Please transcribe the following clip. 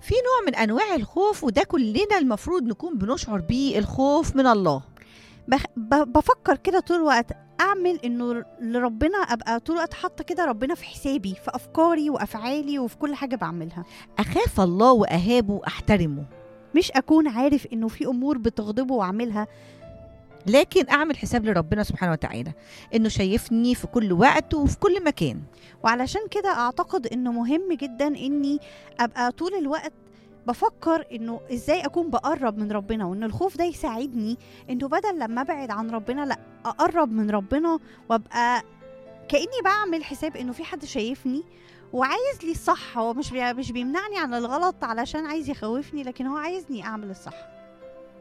في نوع من انواع الخوف وده كلنا المفروض نكون بنشعر بيه الخوف من الله بخ... ب... بفكر كده طول الوقت اعمل انه لربنا ابقى طول الوقت حاطه كده ربنا في حسابي في افكاري وافعالي وفي كل حاجه بعملها اخاف الله واهابه واحترمه مش اكون عارف انه في امور بتغضبه واعملها لكن اعمل حساب لربنا سبحانه وتعالى انه شايفني في كل وقت وفي كل مكان وعلشان كده اعتقد انه مهم جدا اني ابقى طول الوقت بفكر انه ازاي اكون بقرب من ربنا وان الخوف ده يساعدني انه بدل لما ابعد عن ربنا لا اقرب من ربنا وابقى كاني بعمل حساب انه في حد شايفني وعايز لي الصح هو مش بي- مش بيمنعني عن الغلط علشان عايز يخوفني لكن هو عايزني اعمل الصح